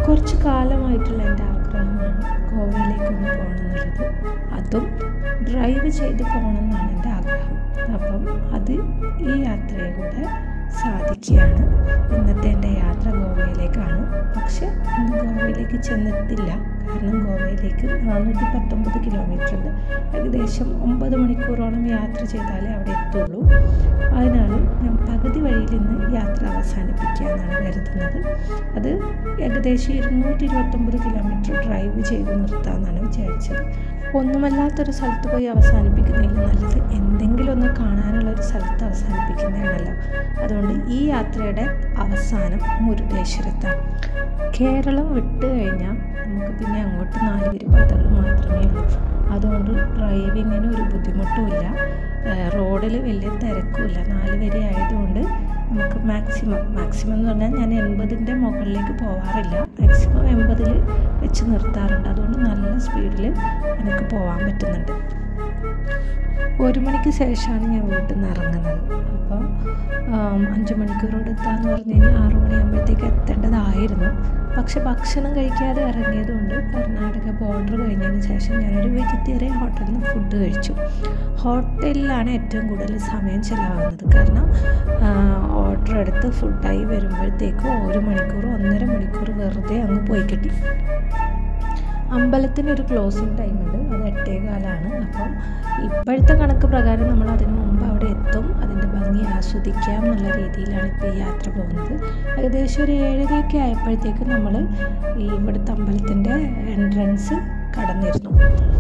കുറച്ച് കാലമായിട്ടുള്ള എൻ്റെ ആഗ്രഹമാണ് ഗോവയിലേക്കൊന്ന് പോകണം എന്നുള്ളത് അതും ഡ്രൈവ് ചെയ്ത് പോകണം എന്നാണ് എൻ്റെ ആഗ്രഹം അപ്പം അത് ഈ യാത്രയിലൂടെ സാധിക്കുകയാണ് ഇന്നത്തെ എൻ്റെ യാത്ര ഗോവയിലേക്കാണ് പക്ഷെ ഇന്ന് ഗോവയിലേക്ക് ചെന്നെത്തില്ല കാരണം ഗോവയിലേക്ക് നാനൂറ്റി പത്തൊമ്പത് കിലോമീറ്റർ ഉണ്ട് ഏകദേശം ഒമ്പത് മണിക്കൂറോളം യാത്ര ചെയ്താലേ അവിടെ എത്തുള്ളൂ അതിനാൽ ഞാൻ പകുതി വഴിയിൽ നിന്ന് യാത്ര അവസാനിപ്പിക്കാമെന്നാണ് കരുതുന്നത് അത് ഏകദേശം ഇരുന്നൂറ്റി ഇരുപത്തൊമ്പത് കിലോമീറ്റർ ഡ്രൈവ് ചെയ്ത് നിർത്താമെന്നാണ് വിചാരിച്ചത് ഒന്നുമല്ലാത്തൊരു സ്ഥലത്ത് പോയി അവസാനിപ്പിക്കുന്നതിൽ നല്ലത് എന്തെങ്കിലും ഒന്ന് കാണാനുള്ള ഒരു സ്ഥലത്ത് അവസാനിപ്പിക്കുന്നതാണല്ലോ അതുകൊണ്ട് ഈ യാത്രയുടെ അവസാനം മുരുടേശ്വരത്താണ് കേരളം വിട്ട് കഴിഞ്ഞാൽ നമുക്ക് പിന്നെ അങ്ങോട്ട് നാല് വരിപാതകൾ മാത്രമേ ഉള്ളൂ അതുകൊണ്ട് ഡ്രൈവിങ്ങിന് ഒരു ബുദ്ധിമുട്ടുമില്ല റോഡിൽ വലിയ തിരക്കുമില്ല നാല് വരി ആയതുകൊണ്ട് നമുക്ക് മാക്സിമം മാക്സിമം എന്ന് പറഞ്ഞാൽ ഞാൻ എൺപതിൻ്റെ മുകളിലേക്ക് പോവാറില്ല മാക്സിമം എൺപതിൽ വെച്ച് നിർത്താറുണ്ട് അതുകൊണ്ട് നല്ല സ്പീഡിൽ എനിക്ക് പോകാൻ പറ്റുന്നുണ്ട് ഒരു മണിക്ക് ശേഷമാണ് ഞാൻ വീട്ടിൽ നിന്ന് ഇറങ്ങുന്നത് അപ്പോൾ അഞ്ച് മണിക്കൂറോട് എത്താന്ന് പറഞ്ഞു കഴിഞ്ഞാൽ ആറു മണിയാകുമ്പോഴത്തേക്ക് എത്തേണ്ടതായിരുന്നു പക്ഷെ ഭക്ഷണം കഴിക്കാതെ ഇറങ്ങിയതുകൊണ്ട് കർണാടക ബോർഡർ കഴിഞ്ഞതിന് ശേഷം ഞാനൊരു വെജിറ്റേറിയൻ ഹോട്ടലിൽ നിന്ന് ഫുഡ് കഴിച്ചു ഹോട്ടലിലാണ് ഏറ്റവും കൂടുതൽ സമയം ചിലവാകുന്നത് കാരണം ഓർഡർ എടുത്ത് ഫുഡായി വരുമ്പോഴത്തേക്കും ഒരു മണിക്കൂർ ഒന്നര മണിക്കൂർ വെറുതെ അങ്ങ് പോയി കിട്ടി അമ്പലത്തിന് ഒരു ക്ലോസിങ് ടൈം ഉണ്ട് അത് എട്ടേകാലാണ് അപ്പം ഇപ്പോഴത്തെ കണക്ക് പ്രകാരം നമ്മൾ അതിന് മുമ്പ് അവിടെ എത്തും അതിൻ്റെ ഭംഗി ആസ്വദിക്കാം എന്നുള്ള രീതിയിലാണ് ഇപ്പോൾ ഈ യാത്ര പോകുന്നത് ഏകദേശം ഒരു ഏഴരയൊക്കെ ആയപ്പോഴത്തേക്കും നമ്മൾ ഈ ഇവിടുത്തെ അമ്പലത്തിൻ്റെ എൻട്രൻസ് കടന്നിരുന്നു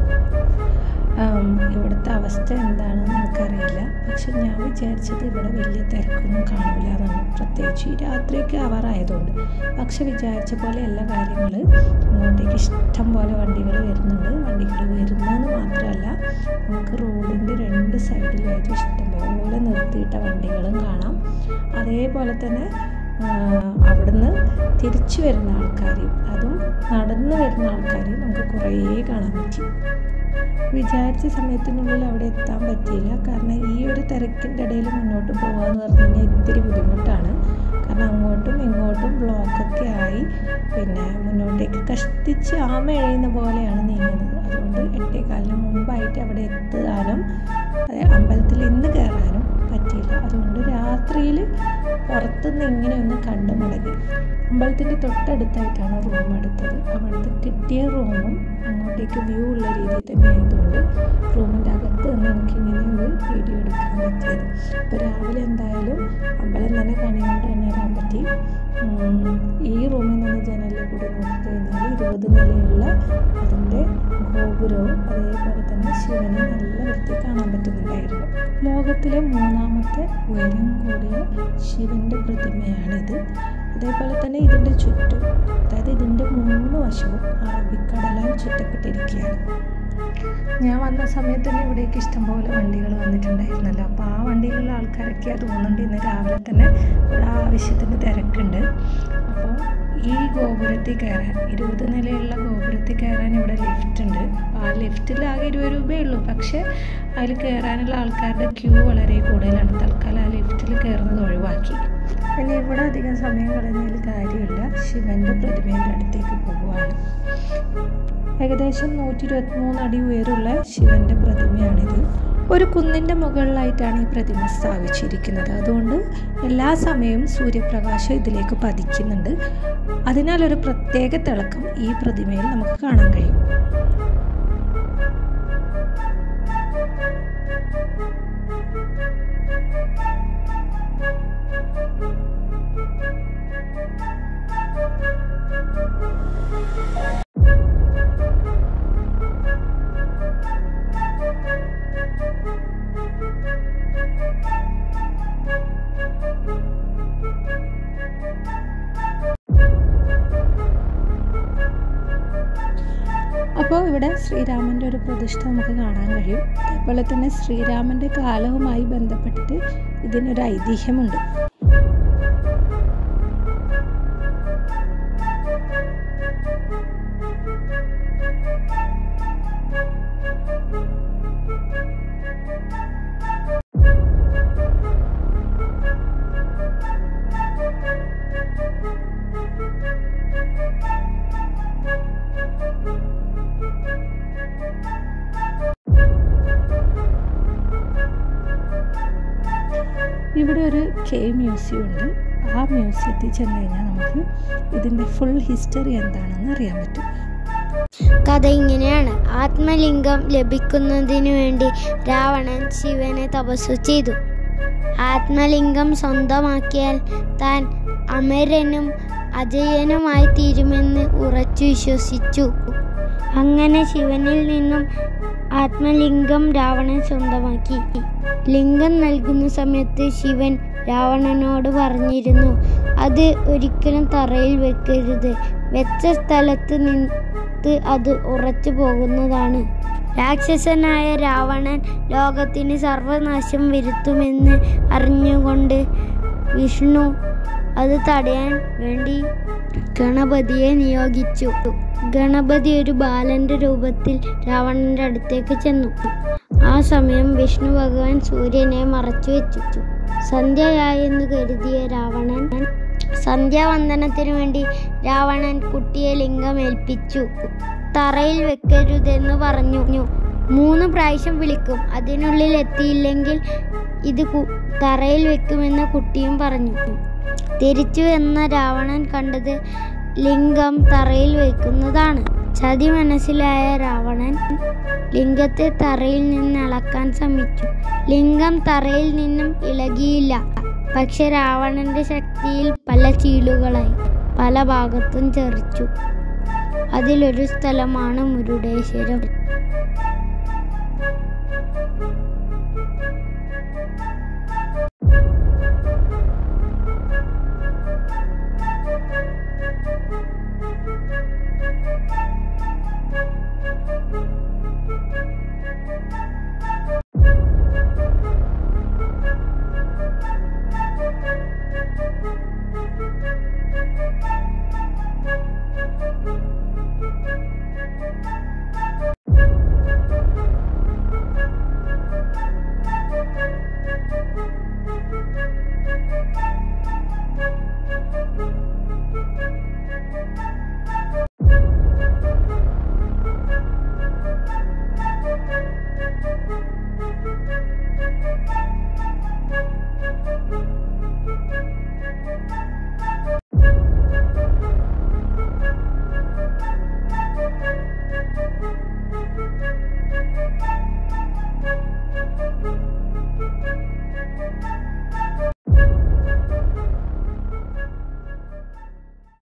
ഇവിടുത്തെ അവസ്ഥ എന്താണെന്ന് എനിക്കറിയില്ല പക്ഷെ ഞാൻ വിചാരിച്ചത് ഇവിടെ വലിയ തിരക്കൊന്നും കാണില്ല എന്നാണ് പ്രത്യേകിച്ച് ഈ രാത്രിയൊക്കെ ആവാറായതുകൊണ്ട് പക്ഷെ വിചാരിച്ച പോലെ എല്ലാ കാര്യങ്ങൾ ഇങ്ങോട്ടേക്ക് ഇഷ്ടം പോലെ വണ്ടികൾ വരുന്നുണ്ട് വണ്ടികൾ വരുന്നതെന്ന് മാത്രമല്ല നമുക്ക് റോഡിൻ്റെ രണ്ട് സൈഡിലായിട്ട് ഇഷ്ടംപോലെ നിർത്തിയിട്ട വണ്ടികളും കാണാം അതേപോലെ തന്നെ അവിടുന്ന് തിരിച്ചു വരുന്ന ആൾക്കാരെയും അതും നടന്നു വരുന്ന ആൾക്കാരെയും നമുക്ക് കുറേ കാണാൻ പറ്റി വിചാരിച്ച സമയത്തിനുള്ളിൽ അവിടെ എത്താൻ പറ്റിയില്ല കാരണം ഈ ഒരു തിരക്കിൻ്റെ ഇടയിൽ മുന്നോട്ട് പോകാമെന്ന് പറഞ്ഞു കഴിഞ്ഞാൽ ഇത്തിരി ബുദ്ധിമുട്ടാണ് കാരണം അങ്ങോട്ടും ഇങ്ങോട്ടും ബ്ലോക്കൊക്കെ ആയി പിന്നെ മുന്നോട്ടേക്ക് കഷ്ടിച്ച് ആമ എഴയുന്ന പോലെയാണ് നീങ്ങുന്നത് അതുകൊണ്ട് എട്ടേകാലിന് മുമ്പായിട്ട് അവിടെ എത്താനും അമ്പലത്തിൽ ഇന്ന് കയറാനും പറ്റിയില്ല അതുകൊണ്ട് രാത്രിയിൽ പുറത്തുനിന്ന് ഇങ്ങനെ ഒന്ന് കണ്ടു മുടങ്ങി അമ്പലത്തിൻ്റെ തൊട്ടടുത്തായിട്ടാണ് റൂം എടുത്തത് അവിടുത്തെ കിട്ടിയ റൂമും അങ്ങോട്ടേക്ക് വ്യൂ ഉള്ള രീതിയിൽ തന്നെ ആയതുകൊണ്ട് റൂമിൻ്റെ അകത്ത് നിന്ന് നമുക്ക് ഇങ്ങനെ ഒരു വീഡിയോ എടുക്കാൻ പറ്റിയത് അപ്പോൾ രാവിലെ എന്തായാലും അമ്പലം തന്നെ കണികൊണ്ട് തന്നെ വരാൻ പറ്റി ഈ റൂമിൽ നിന്ന് ജനലിൽ കൂടി നോക്കിക്കഴിഞ്ഞാൽ ഇരുപത് നിലയുള്ള അതിൻ്റെ ഗോപുരവും അതേപോലെ തന്നെ ശിവനെ നല്ല വൃത്തി കാണാൻ പറ്റുന്നുണ്ടായിരുന്നു ലോകത്തിലെ മൂന്നാമത്തെ ഉയരം കൂടിയ ശിവൻ്റെ പ്രതിമയാണിത് അതേപോലെ തന്നെ ഇതിൻ്റെ ചുറ്റും അതായത് ഇതിൻ്റെ മൂന്ന് വശവും അറബിക്കടലാൽ ചുറ്റപ്പെട്ടിരിക്കുകയാണ് ഞാൻ വന്ന സമയത്ത് തന്നെ ഇവിടേക്ക് ഇഷ്ടംപോലെ വണ്ടികൾ വന്നിട്ടുണ്ടായിരുന്നല്ലോ അപ്പോൾ ആ വണ്ടിയിലുള്ള ആൾക്കാരൊക്കെ തോന്നുന്നുണ്ട് ഇന്ന് രാവിലെ തന്നെ ഇവിടെ ആവശ്യത്തിന് തിരക്കുണ്ട് അപ്പോൾ ഈ ഗോപുരത്തിൽ കയറാൻ ഇരുപത് നിലയുള്ള ഗോപുരത്തിൽ കയറാൻ ഇവിടെ ലിഫ്റ്റ് ഉണ്ട് അപ്പോൾ ആ ലിഫ്റ്റിൽ ആകെ ഇരുപത് രൂപയേ ഉള്ളൂ പക്ഷേ അതിൽ കയറാനുള്ള ആൾക്കാരുടെ ക്യൂ വളരെ കൂടുതലാണ് തൽക്കാലം ആ ലിഫ്റ്റിൽ കയറുന്നത് ഒഴിവാക്കി പിന്നെ ഇവിടെ അധികം സമയം കളഞ്ഞതിൽ കാര്യമില്ല ശിവൻ്റെ പ്രതിമേൻ്റെ അടുത്തേക്ക് പോവുകയാണ് ഏകദേശം നൂറ്റി ഇരുപത്തിമൂന്ന് അടി ഉയരമുള്ള ശിവൻ്റെ പ്രതിമയാണിത് ഒരു കുന്നിൻ്റെ മുകളിലായിട്ടാണ് ഈ പ്രതിമ സ്ഥാപിച്ചിരിക്കുന്നത് അതുകൊണ്ട് എല്ലാ സമയവും സൂര്യപ്രകാശം ഇതിലേക്ക് പതിക്കുന്നുണ്ട് അതിനാൽ ഒരു പ്രത്യേക തിളക്കം ഈ പ്രതിമയിൽ നമുക്ക് കാണാൻ കഴിയും അപ്പോൾ ഇവിടെ ശ്രീരാമൻ്റെ ഒരു പ്രതിഷ്ഠ നമുക്ക് കാണാൻ കഴിയും അതേപോലെ തന്നെ ശ്രീരാമൻ്റെ കാലവുമായി ബന്ധപ്പെട്ടിട്ട് ഇതിനൊരു ഐതിഹ്യമുണ്ട് ഇവിടെ ഒരു കേവ് മ്യൂസിയം ഉണ്ട് ആ മ്യൂസിയത്തിൽ ചെന്ന് കഴിഞ്ഞാൽ നമുക്ക് ഇതിൻ്റെ ഫുൾ ഹിസ്റ്ററി എന്താണെന്ന് അറിയാൻ പറ്റും കഥ ഇങ്ങനെയാണ് ആത്മലിംഗം ലഭിക്കുന്നതിനു വേണ്ടി രാവണൻ ശിവനെ തപസ്സു ചെയ്തു ആത്മലിംഗം സ്വന്തമാക്കിയാൽ താൻ അമരനും അജയനുമായി തീരുമെന്ന് ഉറച്ചു വിശ്വസിച്ചു അങ്ങനെ ശിവനിൽ നിന്നും ആത്മലിംഗം രാവണൻ സ്വന്തമാക്കി ലിംഗം നൽകുന്ന സമയത്ത് ശിവൻ രാവണനോട് പറഞ്ഞിരുന്നു അത് ഒരിക്കലും തറയിൽ വെക്കരുത് വെച്ച സ്ഥലത്ത് നിന്ന് അത് ഉറച്ചു പോകുന്നതാണ് രാക്ഷസനായ രാവണൻ ലോകത്തിന് സർവനാശം വരുത്തുമെന്ന് അറിഞ്ഞുകൊണ്ട് വിഷ്ണു അത് തടയാൻ വേണ്ടി ഗണപതിയെ നിയോഗിച്ചു ഗണപതി ഒരു ബാലന്റെ രൂപത്തിൽ രാവണന്റെ അടുത്തേക്ക് ചെന്നു ആ സമയം വിഷ്ണു ഭഗവാൻ സൂര്യനെ മറച്ചു വെച്ചു സന്ധ്യയായെന്ന് കരുതിയ രാവണൻ സന്ധ്യാവന്ദനത്തിനു വേണ്ടി രാവണൻ കുട്ടിയെ ലിംഗമേൽപ്പിച്ചു തറയിൽ വെക്കരുതെന്ന് പറഞ്ഞു മൂന്ന് പ്രാവശ്യം വിളിക്കും അതിനുള്ളിൽ എത്തിയില്ലെങ്കിൽ ഇത് കു- തറയിൽ വെക്കുമെന്ന് കുട്ടിയും പറഞ്ഞു തിരിച്ചു എന്ന രാവണൻ കണ്ടത് ലിംഗം തറയിൽ വെക്കുന്നതാണ് ചതി മനസ്സിലായ രാവണൻ ലിംഗത്തെ തറയിൽ നിന്ന് അളക്കാൻ ശ്രമിച്ചു ലിംഗം തറയിൽ നിന്നും ഇളകിയില്ല പക്ഷെ രാവണന്റെ ശക്തിയിൽ പല ചീളുകളായി പല ഭാഗത്തും ചെറിച്ചു അതിലൊരു സ്ഥലമാണ് മുരുടേശ്വരം